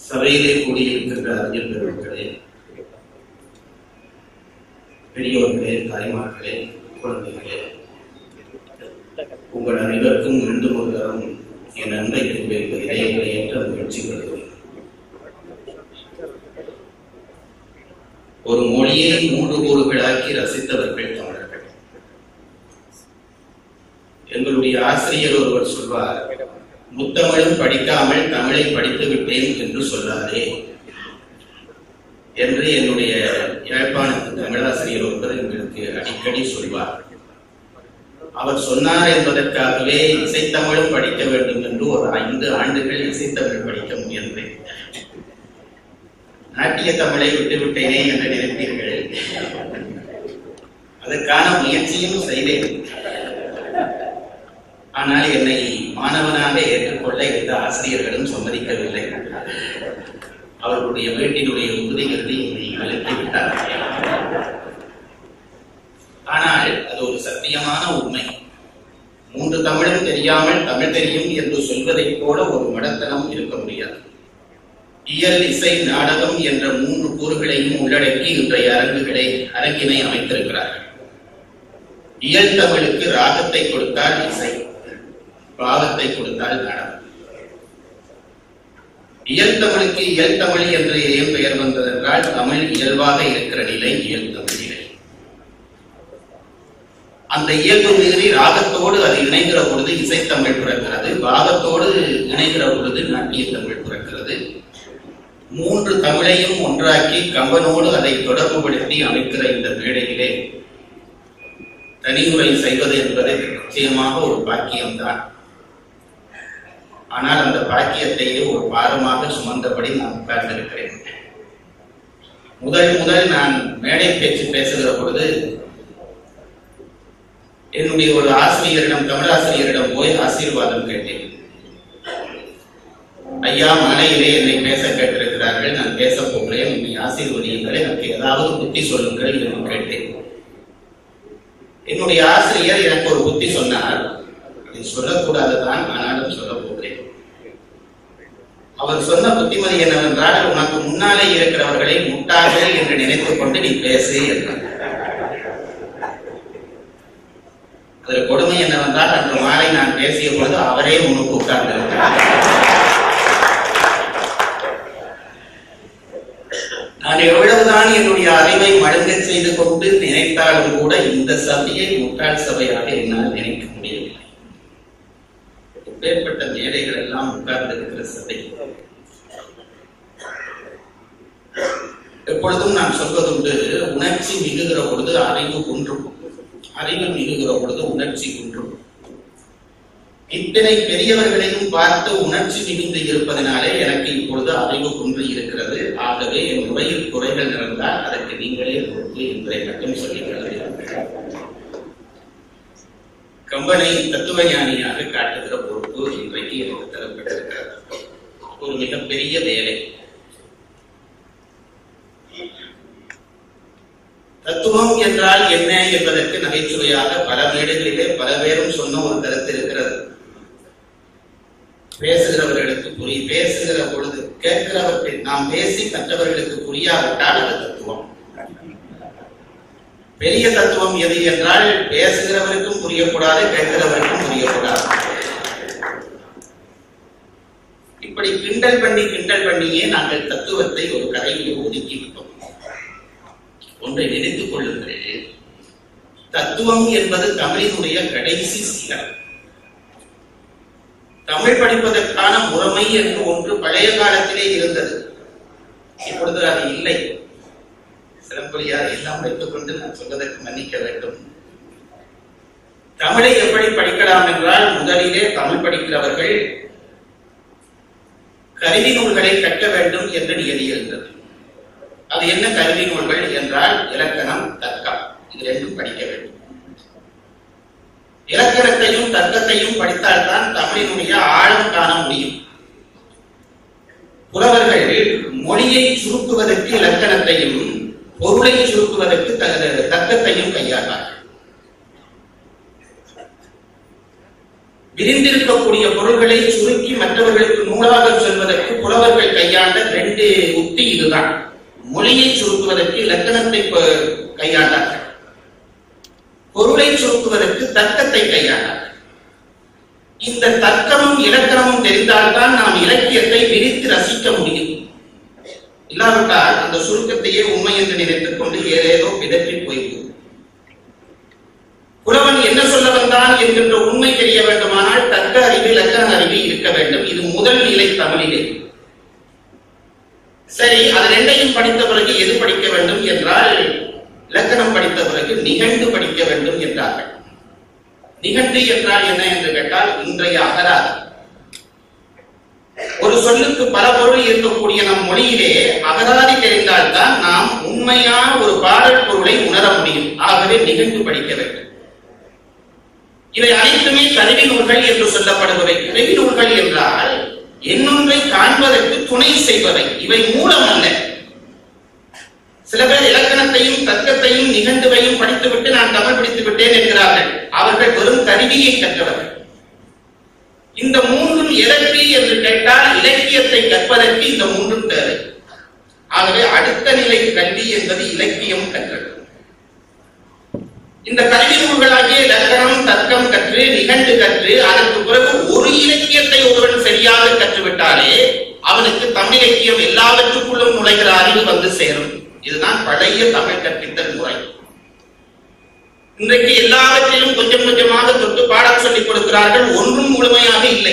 சபையிலே கூடியிருக்கின்ற அறிஞர் பெருமக்களே பெரியோர்களே தாய்மார்களே குழந்தைகளே உங்கள் அனைவருக்கும் மீண்டும் ஒரு தரம் என் அன்பை தெரிவிப்பதிலே ஏற்ற மகிழ்ச்சி கொள்கிறேன் ஒரு மொழியை மூன்று கூறுகளாக்கி ரசித்தவர்கள் தமிழர்கள் எங்களுடைய ஆசிரியர் ஒருவர் சொல்வார் முத்தமிழும் படிக்காமல் தமிழை படித்து விட்டேன் என்று சொல்லாதே என்று என்னுடைய யாழ்ப்பாணத்து தமிழாசிரியர் ஒருவர் எங்களுக்கு அடிக்கடி சொல்வார் அவர் சொன்னார் என்பதற்காகவே இசைத்தமிழும் படிக்க வேண்டும் என்று ஒரு ஐந்து ஆண்டுகள் இசைத்தமிழ் படிக்க முயன்றேன் நாட்டிய தமிழை விட்டுவிட்டேனே என்று நினைப்பீர்கள் அதற்கான முயற்சியும் செய்தேன் ஆனால் என்னை மாணவனாக ஏற்றுக்கொள்ள எந்த ஆசிரியர்களும் சம்மதிக்கவில்லை அவர்களுடைய வீட்டினுடைய உறுதி கருதி என்னை விலக்கிவிட்டார் ஆனால் அது ஒரு சத்தியமான உண்மை மூன்று தமிழும் தெரியாமல் தமிழ் தெரியும் என்று சொல்வதைப் போல ஒரு மடத்தனம் இருக்க முடியாது இயல் இசை நாடகம் என்ற மூன்று கூறுகளையும் உள்ளடக்கி இன்றைய அரங்குகளை அரங்கினை அமைத்திருக்கிறார்கள் இயல் தமிழுக்கு ராகத்தை கொடுத்தால் இசை பாவத்தை கொடுத்தால் நாடகம் இயல் தமிழுக்கு இயல் தமிழ் என்று ஏன் பெயர் வந்ததென்றால் தமிழ் இயல்பாக இருக்கிற நிலை இயல் தமிழ் நிலை அந்த இயல்பு மீறி ராகத்தோடு அது இணைகிற பொழுது இசைத்தமிழ் பிறக்கிறது பாகத்தோடு இணைகிற பொழுது நாட்டிய தமிழ் பிறக்கிறது மூன்று தமிழையும் ஒன்றாக்கி கம்பனோடு அதை தொடர்புபடுத்தி அமைக்கிற இந்த மேடையிலே தனிமுறை செய்வது என்பது நிச்சயமாக ஒரு பாக்கியம்தான் ஆனால் அந்த பாக்கியத்தையே ஒரு பாரமாக சுமந்தபடி நான் உட்கார்ந்திருக்கிறேன் முதல் முதல் நான் மேடை பேச்சு பேசுகிற பொழுது என்னுடைய ஒரு ஆசிரியரிடம் தமிழாசிரியரிடம் போய் ஆசீர்வாதம் கேட்டேன் ஐயா மாலையிலே என்னை பேச கேட்டிருக்கிறார்கள் நான் பேச போகிறேன் என்னை ஆசீர்வதியுங்கள் எனக்கு ஏதாவது புத்தி சொல்லுங்கள் என்று கேட்டேன் என்னுடைய ஆசிரியர் எனக்கு ஒரு புத்தி சொன்னார் அதை சொல்லக்கூடாதுதான் ஆனாலும் சொல்ல போகிறேன் அவர் சொன்ன புத்திமதி என்னவென்றால் உனக்கு முன்னாலே இருக்கிறவர்களை முட்டாள்கள் என்று நினைத்துக் கொண்டு நீ பேசு என்றார் அதில் கொடுமை என்னவென்றால் அன்று மாலை நான் பேசிய பொழுது அவரே முன்னுக்கு உட்கார்ந்திருக்கிறார் நான் எவ்வளவுதான் என்னுடைய அறிவை மழுங்கச் செய்து கொண்டு நினைத்தாலும் கூட இந்த சபையை முட்டாள் சபையாக என்னால் நினைக்க முடியவில்லை எப்பேற்பட்ட மேடைகள் எல்லாம் உட்கார்ந்திருக்கிற சபை எப்பொழுதும் நான் சொல்வதுண்டு உணர்ச்சி மிகுகிற பொழுது அறிவு குன்றும் அறிவு மிகுகிற பொழுது உணர்ச்சி குன்றும் இத்தனை பெரியவர்களையும் பார்த்து உணர்ச்சி மிகுந்து இருப்பதனாலே எனக்கு இப்பொழுது அறிவு குன்று இருக்கிறது ஆகவே என் உரையில் குறைகள் நடந்தால் அதற்கு நீங்களே பொறுப்பு என்பதை மட்டும் சொல்லிக் கம்பனை தத்துவ ஞானியாக காட்டுகிற பொறுப்பு இன்றைக்கு எனக்கு தரப்பட்டிருக்கிறது ஒரு மிகப்பெரிய வேலை தத்துவம் என்றால் என்ன என்பதற்கு நகைச்சுவையாக பல மேடைகளிலே பல பேரும் சொன்ன ஒரு கருத்து இருக்கிறது பேசுகிறவர்களுக்கு புரி பேசுகிற பொழுது கேட்கிறவர்கள் நாம் பேசி மற்றவர்களுக்கு புரியாவிட்டால் அது தத்துவம் பெரிய தத்துவம் எது என்றால் பேசுகிறவருக்கும் புரியக்கூடாது கேட்கிறவருக்கும் புரியக்கூடாது இப்படி கிண்டல் பண்ணி கிண்டல் பண்ணியே நாங்கள் தத்துவத்தை ஒரு கரையில் ஒதுக்கி விட்டோம் ஒன்றை நினைத்துக் கொள்ளுங்கள் தத்துவம் என்பது தமிழினுடைய கடைசி சீரம் தமிழ் படிப்பதற்கான முறைமை என்று ஒன்று பழைய காலத்திலே இருந்தது இப்பொழுது அது இல்லை சிலம்பொழியார் எல்லாம் வைத்துக் கொண்டு நான் சொல்வதற்கு மன்னிக்க வேண்டும் தமிழை எப்படி படிக்கலாம் என்றால் முதலிலே தமிழ் படிக்கிறவர்கள் கருவி நூல்களை கற்க வேண்டும் என்று நியதி இருந்தது அது என்ன கல்வி நூல்கள் என்றால் இலக்கணம் தர்க்கம் இது ரெண்டும் படிக்க வேண்டும் இலக்கணத்தையும் தர்க்கத்தையும் படித்தால்தான் தமிழினுடைய ஆழம் காண முடியும் புலவர்கள் மொழியை சுருக்குவதற்கு இலக்கணத்தையும் பொருளை சுருக்குவதற்கு தர்க்கத்தையும் கையாண்டார்கள் விரிந்திருக்கக்கூடிய பொருள்களை சுருக்கி மற்றவர்களுக்கு நூலாக சொல்வதற்கு புலவர்கள் கையாண்ட உத்தி இதுதான் மொழியை சுருக்குவதற்கு இலக்கணத்தை ப- கையாண்டார்கள் பொருளை சுருக்குவதற்கு தர்க்கத்தை கையாண்டார்கள் இந்த தர்க்கமும் இலக்கணமும் தெரிந்தால்தான் நாம் இலக்கியத்தை விரித்து ரசிக்க முடியும் இல்லாவிட்டால் அந்த சுருக்கத்தையே உண்மை என்று நினைத்துக் கொண்டு ஏதேதோ பிதற்றி போய்விடும் புலவன் என்ன சொல்ல வந்தான் என்கின்ற உண்மை தெரிய வேண்டுமானால் தர்க்க அறிவு இலக்கண அறிவு இருக்க வேண்டும் இது முதல் நிலை தமிழிலே சரி அது ரெண்டையும் படித்த பிறகு எது படிக்க வேண்டும் என்றால் இலக்கணம் படித்த பிறகு நிகண்டு படிக்க வேண்டும் என்றார்கள் நிகண்டு என்றால் என்ன என்று கேட்டால் இன்றைய அகராதி ஒரு சொல்லுக்கு பல பொருள் இருக்கக்கூடிய நம் மொழியிலே அகராதி தெரிந்தால்தான் நாம் உண்மையான ஒரு பாடல் பொருளை உணர முடியும் ஆகவே நிகழ்ந்து படிக்க வேண்டும் இவை அனைத்துமே கருவி நூல்கள் என்று சொல்லப்படுபவை கருவி நூல்கள் என்றால் என்னொன்றை காண்பதற்கு துணை செய்பவை இவை மூலம் அல்ல சில பேர் இலக்கணத்தையும் தர்க்கத்தையும் நிகழ்ந்துவையும் படித்துவிட்டு நான் தமிழ் படித்து விட்டேன் என்கிறார்கள் அவர்கள் வெறும் கருவியை கற்றவர்கள் இந்த மூன்றும் எதற்கு என்று கேட்டால் இலக்கியத்தை கற்பதற்கு இந்த மூன்றும் தேவை ஆகவே அடுத்த நிலை கல்வி என்பது இலக்கியம் கற்றது இந்த கல்வி நூல்களாகிய இலக்கணம் தர்க்கம் கற்று நிகண்டு கற்று அதற்கு பிறகு ஒரு இலக்கியத்தை ஒருவன் சரியாக கற்றுவிட்டாலே அவனுக்கு தமிழ் இலக்கியம் எல்லாவற்றுக்குள்ளும் நுழைகிற அறிவு வந்து சேரும் இதுதான் பழைய தமிழ் கற்பித்தல் முறை இன்றைக்கு எல்லாவற்றிலும் கொஞ்சம் கொஞ்சமாக தொட்டு பாடம் சொல்லிக் கொடுக்கிறார்கள் ஒன்றும் முழுமையாக இல்லை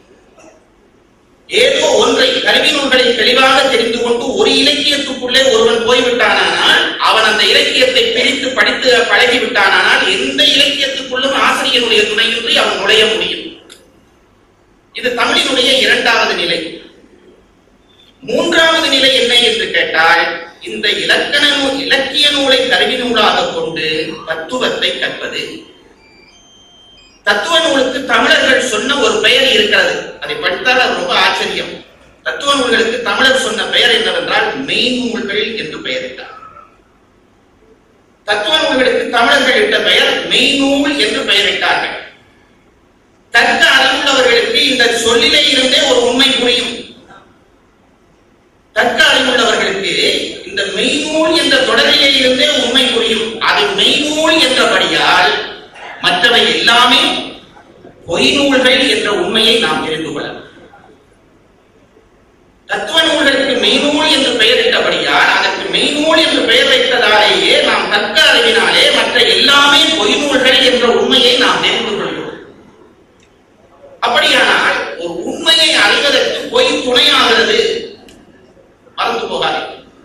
ஏதோ ஒன்றை கல்வி நூல்களை தெளிவாக தெரிந்து கொண்டு ஒரு இலக்கியத்துக்குள்ளே ஒருவன் போய்விட்டானால் அவன் அந்த இலக்கியத்தை பிரித்து படித்து பழகி விட்டானால் எந்த இலக்கியத்துக்குள்ளும் ஆசிரியருடைய துணையின்றி அவன் நுழைய முடியும் இது தமிழினுடைய இரண்டாவது நிலை மூன்றாவது நிலை என்ன என்று கேட்டால் இந்த இலக்கண நூல் இலக்கிய நூலை கருவி நூலாக கொண்டு தத்துவத்தை கற்பது தத்துவ நூலுக்கு தமிழர்கள் சொன்ன ஒரு பெயர் இருக்கிறது அதை படித்தால் அது ரொம்ப ஆச்சரியம் தத்துவ நூல்களுக்கு தமிழர் சொன்ன பெயர் என்னவென்றால் மெய்நூல்கள் என்று பெயரிட்டார் தத்துவ நூல்களுக்கு தமிழர்கள் இட்ட பெயர் மெய்நூல் என்று பெயரிட்டார்கள் தர்க்க அறிவுள்ளவர்களுக்கு இந்த சொல்லிலே இருந்தே ஒரு உண்மை புரியும் தர்க்க அறிவுள்ளவர்களுக்கு இந்த மெய்நூல் என்ற தொடரிலே இருந்தே உண்மை புரியும் அது மெய்நூல் என்றபடியால் மற்றவை எல்லாமே பொய்நூல்கள் என்ற உண்மையை நாம் தெரிந்து கொள்ளலாம் தத்துவ நூல்களுக்கு மெய்நூல் என்று பெயரிட்டபடியால் அதற்கு மெய்நூல் என்று பெயர் வைத்ததாலேயே நாம் தர்க்க அறிவினாலே மற்ற எல்லாமே பொய்நூல்கள் என்ற உண்மையை நாம் தெரிந்து கொள்கிறோம் அப்படியானால் ஒரு உண்மையை அறிவதற்கு பொய் துணையாகிறது மறந்து போகாது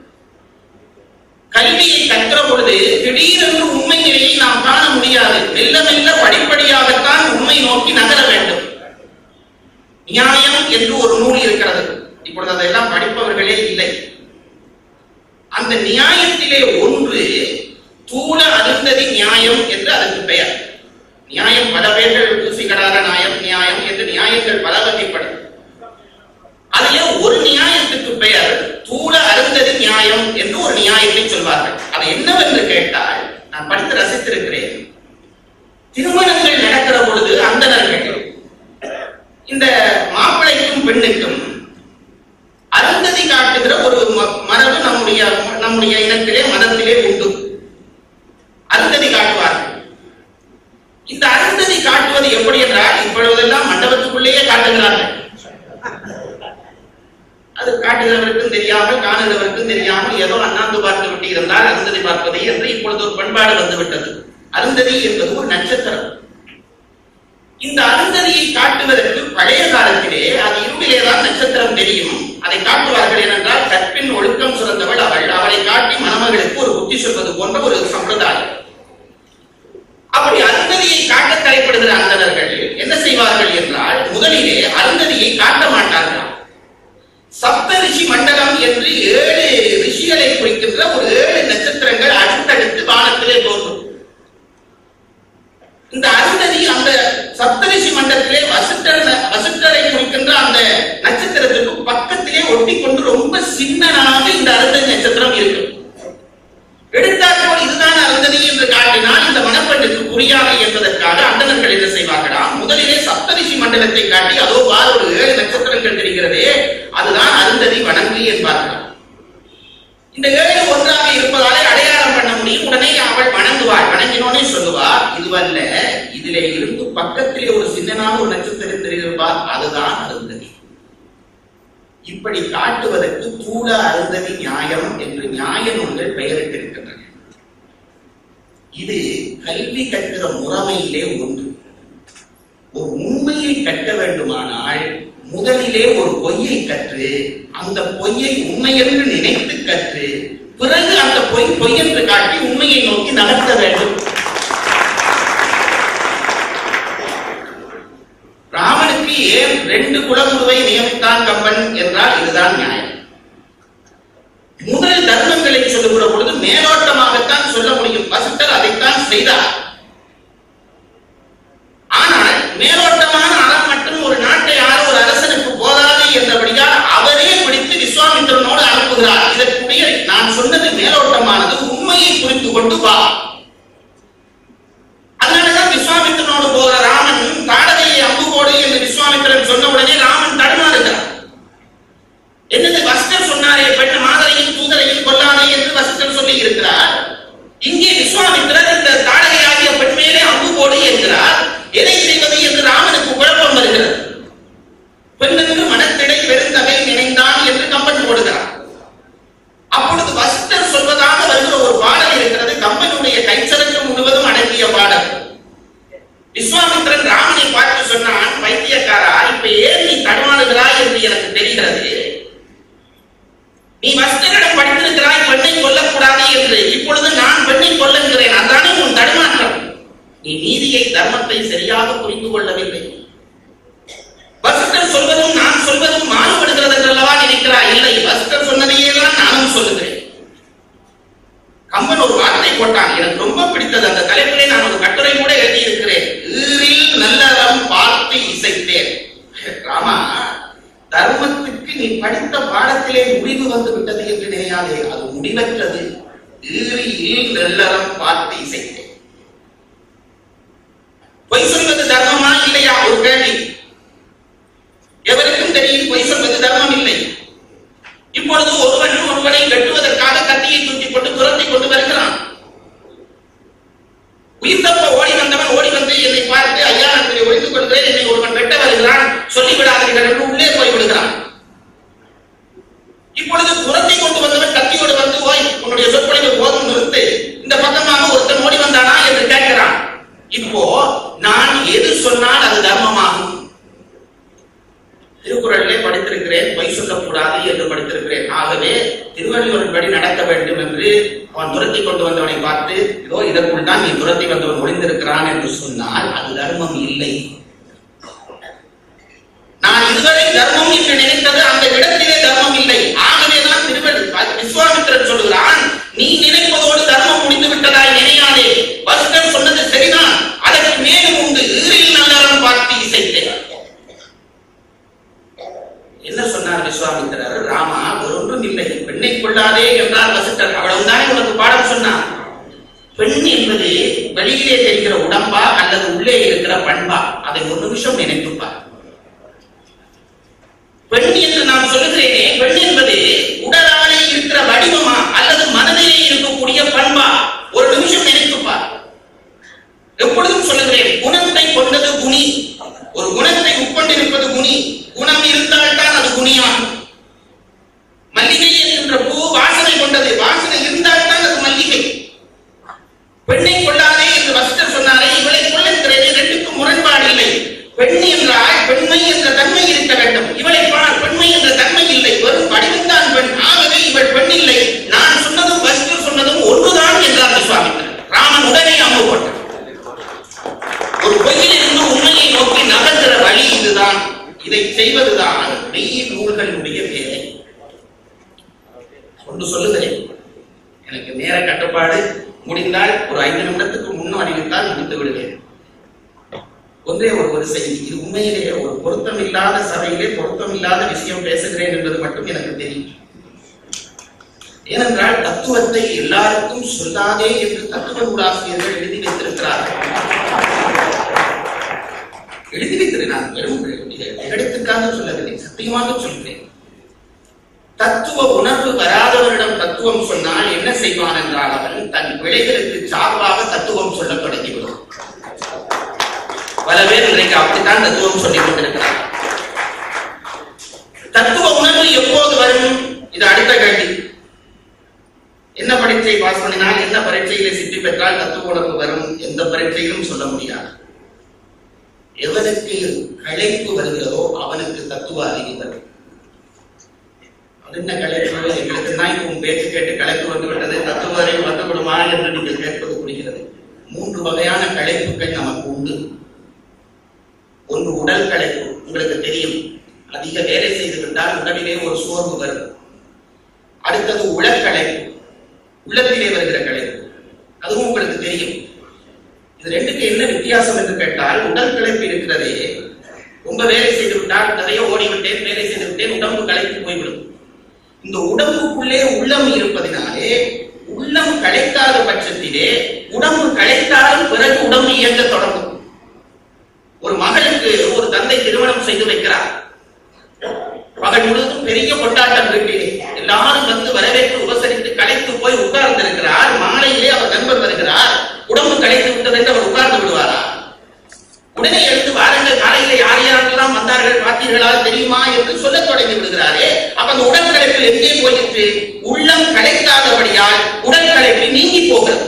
கல்வியை கற்ற பொழுது திடீரென்று உண்மை நிலையை நாம் காண முடியாது மெல்ல மெல்ல படிப்படியாகத்தான் உண்மை நோக்கி நகர வேண்டும் நியாயம் என்று ஒரு நூல் இருக்கிறது இப்பொழுது அதெல்லாம் படிப்பவர்களே இல்லை அந்த நியாயத்திலே ஒன்று தூள அருந்ததி நியாயம் என்று அதற்கு பெயர் நியாயம் பல பேர்கள் ஊசிகடார நியாயம் நியாயம் என்று நியாயங்கள் பல வகைப்படும் அதிலே ஒரு நியாயத்துக்கு பெயர் தூள அருந்ததி நியாயம் என்று ஒரு நியாயத்தை சொல்வார்கள் அது என்னவென்று கேட்டால் நான் படித்து ரசித்திருக்கிறேன் திருமணங்கள் நடக்கிற பொழுது அந்தணர்கள் இந்த மாப்பிள்ளைக்கும் பெண்ணுக்கும் அருந்ததி காட்டுகிற ஒரு ம- மரபு நம்முடைய நம்முடைய இனத்திலே மதத்திலே உண்டு அருந்ததி காட்டுவார்கள் இந்த அருந்ததி காட்டுவது எப்படி என்றால் இப்பொழுதெல்லாம் மண்டபத்துக்குள்ளேயே காட்டுகிறார்கள் அது காட்டுகிறவருக்கும் தெரியாமல் காணுகிறவருக்கும் தெரியாமல் ஏதோ அண்ணாந்து பார்த்து விட்டு இருந்தால் அருந்ததி பார்ப்பது என்று இப்பொழுது ஒரு பண்பாடு வந்துவிட்டது அருந்ததி என்பது ஒரு நட்சத்திரம் இந்த அருந்ததியை காட்டுவதற்கு பழைய காலத்திலே அது இருவிலேதான் நட்சத்திரம் தெரியும் அதை காட்டுவார்கள் ஏனென்றால் கற்பின் ஒழுக்கம் சுரந்தவள் அவள் அவளை காட்டி மணமகளுக்கு ஒரு புத்தி சொல்வது போன்ற ஒரு சம்பிரதாயம் அப்படி அருந்ததியை காட்ட தலைப்படுகிற அந்தணர்கள் என்ன செய்வார்கள் என்றால் முதலிலே அருந்ததியை காட்ட மாட்டார்களாம் சப்த ரிஷி மண்டலம் என்று ஏழு ரிஷிகளை குறிக்கின்ற ஒரு ஏழு நட்சத்திரங்கள் அடுத்தடுத்து வானத்திலே தோன்றும் இந்த அருந்ததி அந்த சப்தரிஷி மண்டலத்திலே வசிட்டர் வசிட்டரை குறிக்கின்ற அந்த நட்சத்திரத்துக்கு பக்கத்திலே ஒட்டி கொண்டு ரொம்ப சின்னனாக இந்த அருந்ததி நட்சத்திரம் இருக்கும் எடுத்தாற்போல் இதுதான் அருந்ததி என்று காட்டினால் இந்த மணப்பெண்ணுக்கு புரியாது என்பதற்காக அந்தணர்கள் என்ன செய்வார்களாம் முதலிலே சப்தரிஷி மண்டலத்தை காட்டி அதோ பார் ஒரு ஏழு நட்சத்திரங்கள் தெரிகிறதே அதுதான் அருந்ததி வணங்கு என்பார்களாம் இந்த ஏழு ஒன்றாக இருப்பதாலே அடையாளம் பண்ண முடியும் உடனே அவள் வணங்குவாள் வணங்கினோனே சொல்லுவார் இதுவல்ல இதிலே இருந்து பக்கத்திலே ஒரு சின்னனான ஒரு நட்சத்திரம் தெரிவிப்பார் அதுதான் அருந்ததி இப்படி காட்டுவதற்கு தூள அருந்ததி நியாயம் என்று நியாய நூல்கள் பெயரிட்டிருக்கின்றன இது கல்வி கற்கிற முறைமையிலே ஒன்று ஒரு உண்மையை கற்க வேண்டுமானால் முதலிலே ஒரு பொய்யை கற்று அந்த பொய்யை உண்மை என்று நினைத்து கற்று பிறகு அந்த பொய் பொய் என்று காட்டி உண்மையை நோக்கி நகர்த்த வேண்டும் ராமனுக்கு ஏன் ரெண்டு குலகுருவை நியமித்தான் கம்பன் என்றால் இதுதான் நியாயம் முதல் தர்மங்களை சொல்லுகிற பொழுது மேலோட்டமாகத்தான் சொல்ல முடியும் வசிட்டர் அதைத்தான் செய்தார் ஆனால் மேலோட்டமான அறம் மட்டும் ஒரு நாட்டை ஆள ஒரு அரசனுக்கு போதாது என்றபடியால் அவரே பிடித்து விஸ்வாமித்திரனோடு அனுப்புகிறார் இதற்குரிய நான் சொன்னது மேலோட்டமானது உண்மையை புரிந்து கொண்டு வா அதனாலதான் விஸ்வாமித்திரனோடு போகிற ராமன் தாடகையை அம்பு போடு என்று விஸ்வாமித்திரன் சொன்ன உடனே ராமன் தடுமாறுகிறார் என்னது வஸ்டர் சொன்னாரே பெண் மாதரையும் தூதரையும் கொல்லாதே என்று வஸ்டர் சொல்லி இருக்கிறார் இங்கே விஸ்வாமித்திரர் இந்த தாடகை ஆகிய பெண் மேலே அம்பு போடு என்கிறார் எதை செய்வது என்று ராமனுக்கு குழப்பம் வருகிறது பெண்ணுக்கு மனத்திடை பெருந்தகை நினைந்தான் என்று கம்பன் போடுகிறார் அப்பொழுது வஸ்டர் சொல்வதாக வருகிற ஒரு பாடல் இருக்கிறது கம்பனுடைய கைச்சரக்கு முழுவதும் அடங்கிய பாடல் விஸ்வாமித்திரன் ராமனை பார்த்து சொன்னான் பைத்தியக்காரா இப்ப ஏன் நீ தடுமாறுகிறாய் என்று எனக்கு தெரிகிறது நீ வஸ்தரிடம் படித்திருக்கிறாய் பெண்ணை கொல்லக்கூடாது என்று இப்பொழுது நான் பெண்ணை கொல்லுகிறேன் அதானே உன் தடுமாற்றம் நீ நீதியை தர்மத்தை சரியாக புரிந்து கொள்ளவில்லை வஸ்தர் சொல்வதும் நான் சொல்வதும் மாறுபடுகிறது என்றல்லவா நினைக்கிறாய் இல்லை வஸ்தர் சொன்னதையே தான் நானும் சொல்லுகிறேன் கம்பன் ஒரு வார்த்தை போட்டான் எனக்கு ரொம்ப பிடித்தது அந்த தலைப்பிலே நான் ஒரு கட்டுரை கூட எழுதியிருக்கிறேன் ஈரில் நல்லறம் பார்த்து இசைத்தேன் ராமா தர்மத்துக்கு நீ படித்த பாடத்திலே முடிவு வந்து விட்டது என்று நினையாதே அது முடிவற்றது ஈரில் நல்லறம் பார்த்து இசைத்தேன் பொய் சொல்வது தர்மமா இல்லையா ஒரு கேள்வி எவருக்கும் தெரியும் பொய் சொல்வது தர்மம் இல்லை இப்பொழுது ஒருவன் ஒருவனை வெட்டுவதற்காக கத்தியை தூக்கி கொண்டு துரத்தி கொண்டு வருகிறான் உயிர் தப்ப ஓடி வந்தவன் ஓடி வந்து என்னை பார்த்து ஐயா நான் இதை ஒழித்துக் கொள்கிறேன் என்னை ஒருவன் வெட்ட வருகிறான் சொல்லிவிடாதீர்கள் என்று உள்ளே போய் விடுகிறான் இப்பொழுது துரத்தி கொண்டு வந்தவன் கத்தியோடு வந்து ஓய் உன்னுடைய சொற்பொழிவு போதும் நிறுத்து இந்த பக்கமாக ஒருத்தன் ஓடி வந்தானா என்று கேட்கிறான் இப்போ நான் எது சொன்னால் அது தர்மமாகும் திருக்குறளிலே படித்திருக்கிறேன் பொய் சொல்லக்கூடாது என்று படித்திருக்கிறேன் ஆகவே திருவள்ளுவரின் படி நடக்க வேண்டும் என்று அவன் துரத்தி கொண்டு வந்தவனை பார்த்து இதோ இதற்குள் தான் நீ துரத்தி வந்தவன் ஒளிந்திருக்கிறான் என்று சொன்னால் அது தர்மம் இல்லை நான் இதுவரை தர்மம் என்று நினைத்தது அந்த இடத்திலே தர்மம் இல்லை ஆகவேதான் திருவள்ளுவர் விஸ்வாமித்திரன் சொல்கிறான் நீ நினைப்பதோடு தர்மம் முடிந்து விட்டதாய் நினையாதே வஸ்கர் சொன்னது சரிதான் அதற்கு மேலும் உண்டு ஈரில் நல்லறம் பார்த்து இசைத்தேன் என்ன சொன்னார் விஸ்வாமித்திரர் ராமா ஒன்றும் இல்லை பெண்ணை கொள்ளாதே என்றார் வசிட்டர் அவ்வளவுதானே உனக்கு பாடம் சொன்னார் பெண் என்பது வெளியிலே தெரிகிற உடம்பா அல்லது உள்ளே இருக்கிற பண்பா அதை ஒரு நிமிஷம் நினைத்துப்பார் பெண் என்று நான் சொல்லுகிறேனே பெண் என்பது உடலாலே இருக்கிற வடிவமா அல்லது மனதிலே இருக்கக்கூடிய பண்பா ஒரு நிமிஷம் நினைத்துப்பார் எப்பொழுதும் சொல்லுகிறேன் குணத்தை கொண்டது குணி ஒரு குணத்தை உட்கொண்டிருப்பது குணி குணம் இருந்தால்தான் அது குணியாகும் மல்லிகை என்கின்ற பூ வாசனை கொண்டது வாசனை இருந்தால்தான் அது மல்லிகை பெண்ணை கொள்ளாதே என்று வசிட்டர் சொன்னாரே இவளை கொள்ளுகிறேன் ரெண்டுக்கும் முரண்பாடு இல்லை பெண் என்றால் பெண்மை என்ற தன்மை இருக்க வேண்டும் இவளை பார் பெண்மை என்ற தன்மை இல்லை வெறும் வடிவம்தான் பெண் ஆகவே இவள் பெண் இல்லை நான் சொன்னதும் வசிட்டர் சொன்னதும் ஒன்றுதான் என்றார் விஸ்வாமித்திரன் ராமன் உடனே அம்பு போட்டான் ஒரு பொய்யிலிருந்து உண்மையை நோக்கி நகர்கிற வழி இதுதான் இதை செய்வதுதான் மெய் நூல்களுடைய வேலை ஒன்று சொல்லுகிறேன் எனக்கு நேர கட்டுப்பாடு முடிந்தால் ஒரு ஐந்து நிமிடத்துக்கு முன்னும் அறிவித்தால் முடித்து விடுவேன் ஒன்றே ஒரு ஒரு செய்தி இது உண்மையிலேயே ஒரு பொருத்தம் இல்லாத சபையிலே பொருத்தம் இல்லாத விஷயம் பேசுகிறேன் என்பது மட்டும் எனக்கு தெரியும் ஏனென்றால் தத்துவத்தை எல்லாருக்கும் சொல்லாதே என்று தத்துவ நூலாசிரியர்கள் எழுதி வைத்திருக்கிறார்கள் எழுதி வைத்திருக்கிறார் வெறும் எடுத்துக்காக சொல்லவில்லை சத்தியமாக சொல்கிறேன் தத்துவ உணர்வு வராதவரிடம் தத்துவம் சொன்னால் என்ன செய்வான் என்றால் அவன் தன் பிழைகளுக்கு சார்பாக தத்துவம் சொல்லத் தொடங்கிவிடும் பல பேர் இன்றைக்கு அப்படித்தான் தத்துவம் சொல்லிக் கொண்டிருக்கிறார் தத்துவ உணர்வு எப்போது வரும் இது அடுத்த கேள்வி என்ன பரீட்சை பாஸ் பண்ணினால் என்ன பரீட்சையில சித்தி பெற்றால் தத்துவ உணர்வு வரும் எந்த பரீட்சையிலும் சொல்ல முடியாது எவனுக்கு களைப்பு வருகிறதோ அவனுக்கு தத்துவ அறிவு வரும் அது என்ன களைப்பு எங்களுக்கு தான் இப்போ உன் பேச்சு கேட்டு களைப்பு வந்து விட்டது தத்துவ அறிவு வந்து விடுமா என்று நீங்கள் கேட்பது புரிகிறது மூன்று வகையான களைப்புகள் நமக்கு உண்டு ஒன்று உடல் களைப்பு உங்களுக்கு தெரியும் அதிக வேலை செய்து விட்டால் உடலிலே ஒரு சோர்வு வரும் அடுத்தது உளக்களைப்பு உள்ளத்திலே வருகிற களைப்பு அதுவும் உங்களுக்கு தெரியும் இது ரெண்டுக்கு என்ன வித்தியாசம் என்று கேட்டால் உடல் களைப்பு இருக்கிறதே ரொம்ப வேலை செய்து விட்டால் நிறைய ஓடிவிட்டேன் வேலை செய்து விட்டேன் உடம்பு களைப்பு போய்விடும் இந்த உடம்புக்குள்ளே உள்ளம் இருப்பதினாலே உள்ளம் களைக்காத பட்சத்திலே உடம்பு களைத்தால் பிறகு உடம்பு இயங்க தொடங்கும் ஒரு மகளுக்கு ஒரு தந்தை திருமணம் செய்து வைக்கிறார் மகள் முழுவதும் பெரிய கொண்டாட்டம் வீட்டிலே எல்லாரும் வந்து வரவேற்று உபசரித்து களைத்து போய் உட்கார்ந்து இருக்கிறார் மாலையிலே அவர் நண்பர் வருகிறார் உடம்பு களைத்து விட்டது என்று அவர் உட்கார்ந்து விடுவாரா உடனே எழுந்து வாருங்கள் காலையில யார் யாரெல்லாம் வந்தார்கள் பார்த்தீர்களா தெரியுமா என்று சொல்லத் தொடங்கி விடுகிறாரே அப்ப அந்த உடல் களைப்பில் எங்கே போயிற்று உள்ளம் களைக்காதபடியால் உடல் களைப்பு நீங்கி போகிறது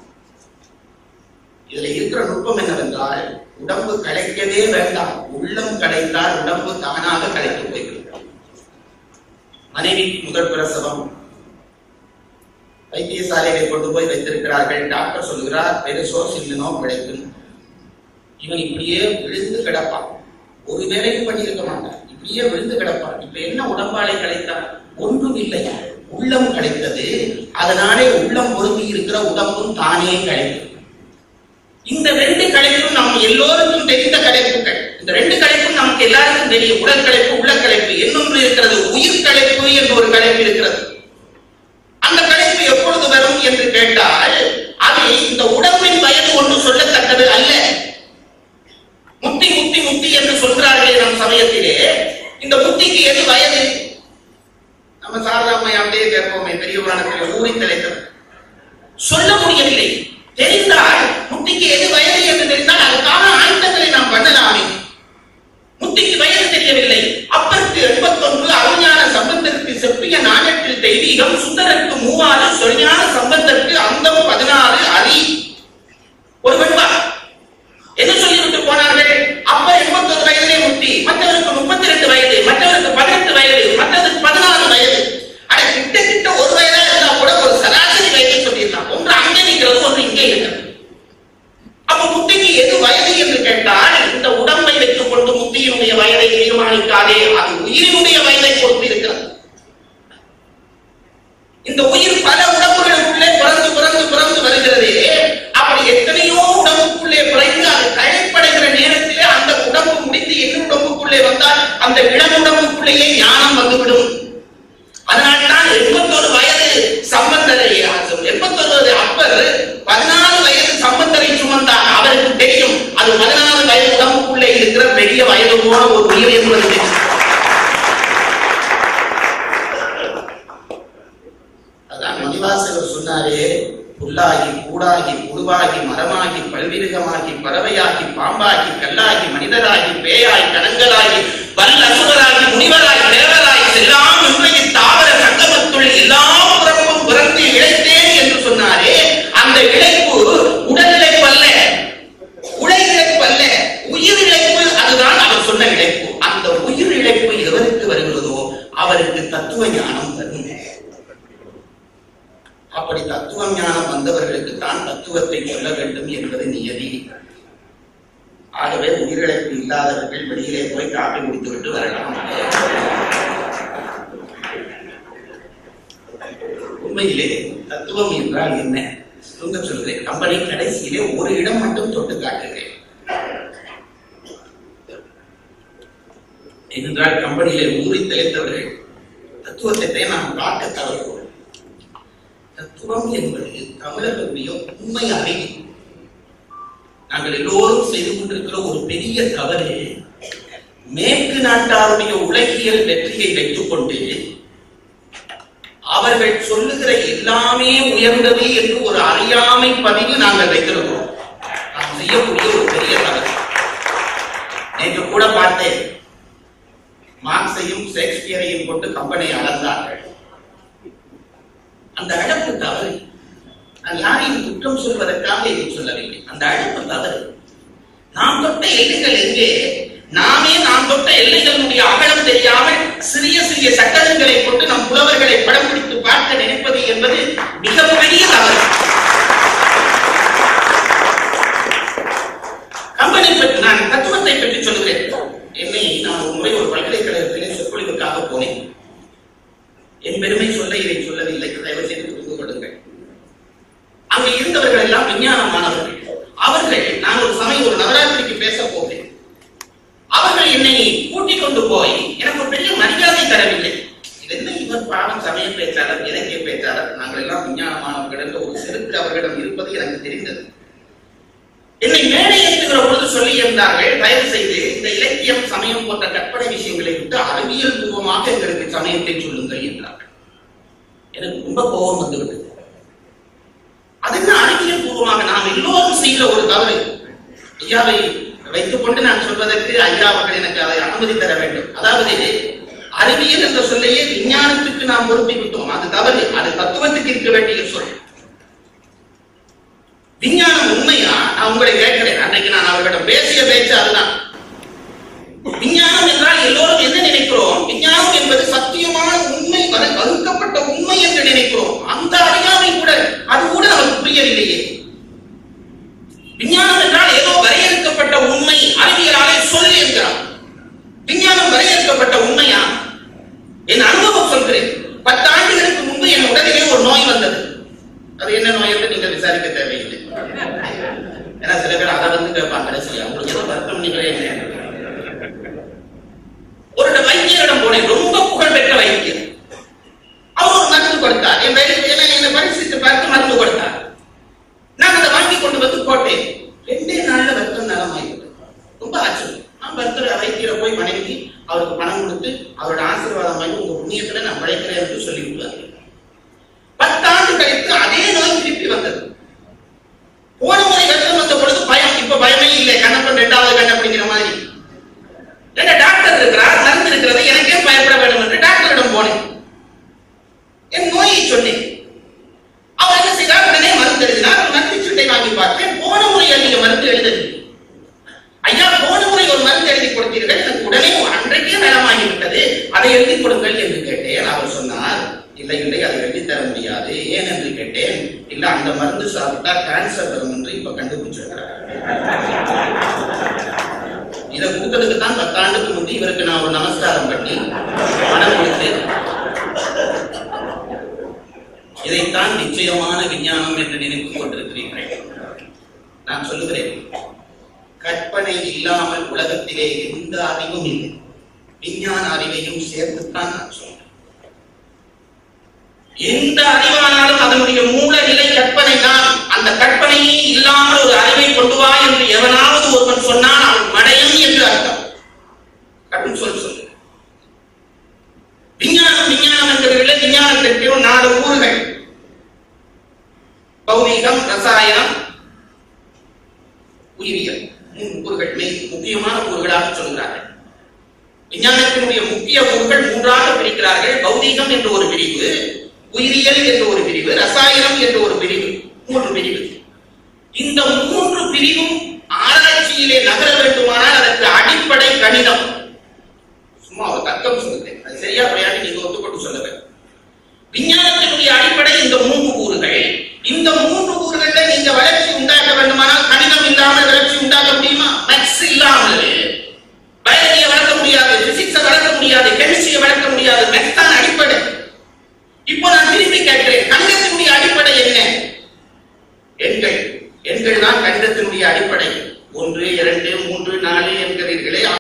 இதுல இருக்கிற நுட்பம் என்னவென்றால் உடம்பு களைக்கவே வேண்டாம் உள்ளம் களைத்தால் உடம்பு தானாக களைத்து போய்விடும் மனைவி முதல் பிரசவம் வைத்தியசாலையை கொண்டு போய் வைத்திருக்கிறார்கள் டாக்டர் சொல்லுகிறார் பெருசோ சில்லுனோ பிழைக்கும் இவன் இப்படியே விழுந்து கிடப்பான் ஒரு வேலையும் பண்ணியிருக்க மாட்டான் இப்படியே விழுந்து கிடப்பான் இப்ப என்ன உடம்பாலை களைத்தான் ஒன்றும் இல்லை உள்ளம் களைத்தது அதனாலே உள்ளம் பொருந்தி இருக்கிற உடம்பும் தானே களைத்தது இந்த ரெண்டு கலைப்பும் நம்ம எல்லோருக்கும் தெரிந்த கலைப்புகள் இந்த ரெண்டு கலைப்பும் நமக்கு எல்லாருக்கும் தெரியும் உடல் கலைப்பு உள்ள கலைப்பு இன்னொன்று இருக்கிறது உயிர் கலைப்பு என்று ஒரு கலைப்பு இருக்கிறது அந்த கலைப்பு எப்பொழுது வரும் என்று கேட்டால் அது இந்த உடம்பின் வயது ஒன்று சொல்லத்தக்கது அல்ல முத்தி முத்தி முத்தி என்று சொல்கிறார்களே நம் சமயத்திலே இந்த முத்திக்கு எது வயது நம்ம சாரதாமை அப்படியே கேட்போமே பெரிய புராணத்தில் ஊறி தலைத்தவர் சொல்ல முடியவில்லை தெரிந்தால் முத்திக்கு எது வயது என்று தெரிந்தால் அதுக்கான ஆயுதங்களை நாம் பண்ணலாமே முத்திக்கு வயது தெரியவில்லை அப்பருக்கு எண்பத்தொன்று அருஞான சம்பந்தருக்கு செப்பிய நாகத்தில் தெய்வீகம் சுந்தரருக்கு மூவாறு சொல்ஞான சம்பந்தருக்கு அந்தம் பதினாறு அரி ஒரு வெண்பா என்ன சொல்லிவிட்டு போனார்கள் அப்ப எண்பத்தொரு வயதிலே முத்தி மற்றவருக்கு முப்பத்தி ரெண்டு வயது மற்றவருக்கு பதினெட்டு வயது மற்றவருக்கு பதினாறு வயது அட கிட்ட கிட்ட ஒரு வயதா இருந்தா கூட ஒரு சராசரி வயதை சொல்லிடலாம் ஒன்று அங்கே நிற்கிறது ஒன்று இங்கே இருக்கிறது அப்ப முத்திக்கு எது வயது என்று கேட்டால் இந்த உடம்பை வைத்துக் கொண்டு முத்தியினுடைய வயதை தீர்மானிக்காதே அது உயிரினுடைய வயதை பொறுத்து இருக்கிறது இந்த உயிர் பல உடம்புகளுக்குள்ளே பிறந்து பிறந்து பிறந்து வருகிறது அப்படி எத்தனையோ உடம்புக்குள்ளே பிறந்து அது கழைப்படைகிற நேரத்திலே அந்த உடம்பு முடித்து என் உடம்புக்குள்ளே வந்தால் அந்த இளம் உடம்புக்குள்ளேயே ஞானம் வந்துவிடும் அதனால்தான் எண்பத்தொரு வயது சம்பந்தரை எண்பத்தொரு அப்பர் பதினாறு வயது சம்பந்தரை சுமந்தார் அவருக்கு தெரியும் அது பதினாறு வயது உடம்புக்குள்ளே இருக்கிற பெரிய வயது போன ஒரு உயிர் என்பது தெரியும் அதான் மணிவாசகர் சொன்னாரே புல்லாகி கூடாகி புழுவாகி மரமாகி பல்விருகமாகி பறவையாகி பாம்பாகி கல்லாகி மனிதராகி பேயாய் கணங்களாகி வல் அசுரராகி முனிவராய் தேவராய் செல்லாம் இன்றைய தாவர சங்கமத்துள் எல்லா புறமும் பிறந்து இழைத்தேன் என்று சொன்னாரே அந்த இழைப்பு உடல் இழைப்பு அல்ல உடை இழைப்பு அல்ல உயிர் இழைப்பு அதுதான் அவர் சொன்ன இழைப்பு அந்த உயிர் இழைப்பு எவருக்கு வருகிறதோ அவருக்கு தத்துவ ஞானம் தரும் அப்படி தத்துவ ஞானம் வந்தவர்களுக்கு தான் தத்துவத்தை சொல்ல வேண்டும் என்பது நியதி ஆகவே உயிரிழப்பு இல்லாதவர்கள் வெளியிலே போய் காப்பி குடித்துவிட்டு வரலாம் உண்மையிலே தத்துவம் என்றால் என்ன சுருங்க சொல்கிறேன் கம்பெனி கடைசியிலே ஒரு இடம் மட்டும் தொட்டு காட்டுகிறேன் ஏனென்றால் கம்பெனியிலே ஊறி தெளித்தவர்கள் தத்துவத்தை நாம் காட்ட தவறுகிறோம் தத்துவம் என்பது தமிழர்களுடைய உண்மை அறிவு நாங்கள் எல்லோரும் செய்து கொண்டிருக்கிற ஒரு பெரிய தவறு மேற்கு நாட்டாருடைய உலகியல் வெற்றியை வைத்துக் கொண்டு அவர்கள் சொல்லுகிற எல்லாமே உயர்ந்தது என்று ஒரு அறியாமை பதிவு நாங்கள் வைத்திருக்கிறோம் நாம் செய்யக்கூடிய ஒரு பெரிய தவறு நேற்று கூட பார்த்தேன் மார்க்ஸையும் ஷேக்ஸ்பியரையும் கொண்டு கம்பெனி அளந்தார்கள் அந்த அழப்பு தவறு நான் யாரையும் குற்றம் சொல்வதற்காக இதை சொல்லவில்லை அந்த அழப்பு தவறு நாம் தொட்ட எல்லைகள் எங்கே நாமே நாம் தொட்ட எல்லைகளுடைய அகலம் தெரியாமல் சிறிய சிறிய சட்டங்களை கொண்டு நம் புலவர்களை படம் பிடித்து பார்க்க நினைப்பது என்பது மிகப்பெரிய தவறு கம்பெனி பற்றி நான் தத்துவத்தை பற்றி சொல்கிறேன் என்னை நான் ஒரு முறை ஒரு பல்கலைக்கழகத்திலே சொற்பொழிவுக்காக போனேன் என் பெருமை சொல்ல இதை சொல்லவில்லை தயவு செய்து புரிந்து கொள்ளுங்கள் அங்கு இருந்தவர்கள் எல்லாம் விஞ்ஞான மாணவர்கள் அவர்கள் நான் ஒரு சமயம் ஒரு நவராத்திரிக்கு பேச போகிறேன் அவர்கள் என்னை கூட்டிக் கொண்டு போய் எனக்கு ஒரு பெரிய மரியாதை தரவில்லை இது என்ன இவர் பாவம் சமய பேச்சாளர் இலக்கிய பேச்சாளர் நாங்கள் எல்லாம் விஞ்ஞான மாணவர்கள் என்ற ஒரு செருக்கு அவர்களிடம் இருப்பது எனக்கு தெரிந்தது என்னை மேடை ஏற்றுகிற பொழுது சொல்லி இருந்தார்கள் தயவு செய்து இந்த இலக்கியம் சமயம் போன்ற கற்பனை விஷயங்களை விட்டு அறிவியல் பூர்வமாக எங்களுக்கு சமயத்தை சொல்லுங்கள் என்றார்கள் எனக்கு ரொம்ப கோபம் வந்துவிட்டது அது என்ன அறிவியல் பூர்வமாக நாம் எல்லோரும் செய்கிற ஒரு தவறு ஐயாவை வைத்துக் கொண்டு நான் சொல்வதற்கு ஐயா அவர்கள் எனக்கு அதை அனுமதி தர வேண்டும் அதாவது அறிவியல் என்ற சொல்லையே விஞ்ஞானத்துக்கு நாம் பொருத்தி விட்டோம் அது தவறு அது தத்துவத்துக்கு இருக்க வேண்டிய சொல் விஞ்ஞானம் உண்மையா நான் உங்களை கேட்கிறேன் அன்னைக்கு நான் அவர்களிடம் பேசிய பேச்சு அதுதான் விஞ்ஞானம் என்றால் எல்லோரும் என்ன நினைக்கிறோம் விஞ்ஞானம் என்பது சத்தியமான உண்மை வர- வகுக்கப்பட்ட உண்மை என்று நினைக்கிறோம் அந்த அறியாமை கூட அது கூட நமக்கு புரியவில்லையே விஞ்ஞானம் என்றால் ஏதோ வரையறுக்கப்பட்ட உண்மை அறிவியலாலே சொல் என்கிறார் விஞ்ஞானம் வரையறுக்கப்பட்ட உண்மையா என் அனுபவம் சொல்கிறேன் பத்து ஆண்டுகளுக்கு முன்பு என் உடலிலே ஒரு நோய் வந்தது அது என்ன நோய் என்று நீங்கள் விசாரிக்க தேவையில்லை ஏன்னா சில பேர் அதை வந்து கேட்பாங்க கடைசியா உங்களுக்கு ஏதோ வருத்தம் நீங்களே என்ன ஒரு வைத்தியரிடம் போனேன் ரொம்ப புகழ்பெற்ற வைத்தியர் அவர் ஒரு மருந்து கொடுத்தார் என் வேலை என்னை என்னை பரிசித்து பார்த்து மருந்து கொடுத்தார் நான் அதை வாங்கி கொண்டு வந்து போட்டேன் ரெண்டே நாள்ல ரத்தம் நலமாயிருக்கு ரொம்ப ஆச்சரியம் நான் பர்த்தர் வைத்தியரை போய் வணங்கி அவருக்கு பணம் கொடுத்து அவரோட ஆசீர்வாதம் வாங்கி உங்க புண்ணியத்துல நான் படைக்கிறேன் என்று சொல்லி விட்டார் பத்தாண்டு கழித்து அதே நோய் திருப்பி வந்தது போன முறை ரத்தம் வந்த பொழுது பயம் இப்ப பயமே இல்லை கண்ணப்பன் ரெண்டாவது கண்ண அப்படிங்கிற மாதிரி என்ன டாக்டர் இருக்கிறார் மருந்து இருக்கிறது எனக்கே பயப்பட வேண்டும் என்று டாக்டரிடம் போனேன் என் நோயை சொன்னேன் அவர் என்ன செய்தார் உடனே மருந்து எழுதினார் ஒரு மருந்து சீட்டை வாங்கி பார்த்தேன் போன முறை நீங்க மருந்து எழுதவில்லை ஐயா போன முறை ஒரு மருந்து எழுதி கொடுத்தீர்கள் எனக்கு உடனே அன்றைக்கே நலமாகி விட்டது அதை எழுதி கொடுங்கள் என்று கேட்டேன் அவர் சொன்னார் இல்லை இல்லை அதை எழுதி தர முடியாது ஏன் என்று கேட்டேன் இல்ல அந்த மருந்து சாப்பிட்டா கேன்சர் வரும் என்று இப்ப கண்டுபிடிச்சிருக்கிறார் இதை கொடுத்ததுக்கு தான் பத்தாண்டுக்கு முந்தி இவருக்கு நான் ஒரு நமஸ்காரம் பண்ணி பணம் கொடுத்து இதைத்தான் நிச்சயமான விஞ்ஞானம் என்று நினைத்துக் கொண்டிருக்கிறீர்கள் நான் சொல்லுகிறேன் கற்பனை இல்லாமல் உலகத்திலே எந்த அறிவும் இல்லை விஞ்ஞான அறிவையும் சேர்த்துத்தான் நான் சொல்றேன் எந்த அறிவானாலும் அதனுடைய மூல நிலை கற்பனை தான் அந்த கற்பனையே இல்லாமல் ஒரு அறிவை கொண்டு வா என்று எவனாவது ஒருவன் சொன்னான் அவன் மடையன் என்று அர்த்தம் கடும் சொல் சொல்லு விஞ்ஞானம் விஞ்ஞானம் என்கிறவர்களே விஞ்ஞானத்திற்கு நாலு கூறுகள் பௌதீகம் ரசாயனம் உயிரியல் மூன்று கூறுகள் மிக முக்கியமான கூறுகளாக சொல்கிறார்கள் விஞ்ஞானத்தினுடைய முக்கிய கூறுகள் மூன்றாக பிரிக்கிறார்கள் பௌதீகம் என்ற ஒரு பிரிவு உயிரியல் என்ற ஒரு பிரிவு ரசாயனம் என்ற ஒரு பிரிவு மூன்று பிரிவு இந்த மூன்று பிரிவும் ஆராய்ச்சியிலே நகர வேண்டுமானால் அதற்கு அடிப்படை கணிதம் சும்மா ஒரு தர்க்கம் சொல்லுகிறேன் அது சரியா விளையாடி நீங்க ஒத்துக்கொண்டு சொல்ல வேண்டும் விஞ்ஞானத்தினுடைய அடிப்படை இந்த மூன்று கூறுகள் இந்த மூன்று கூறுகள்ல நீங்க வளர்ச்சி உண்டாக்க வேண்டுமானால் கணிதம் இல்லாமல் வளர்ச்சி உண்டாக்க முடியுமா மேக்ஸ் இல்லாமல் பயாலஜியை வளர்க்க முடியாது பிசிக்ஸை வளர்க்க முடியாது கெமிஸ்ட்ரியை வளர்க்க முடியாது மேக்ஸ் தான் அடிப்படை இப்போ நான் திருப்பி கேட்கிறேன் கணிதத்தினுடைய அடிப்படை என்ன எண்கள் எண்கள் தான் கணிதத்தினுடைய அடிப்படை ஒன்று இரண்டு மூன்று நாலு என்கிறீர்களே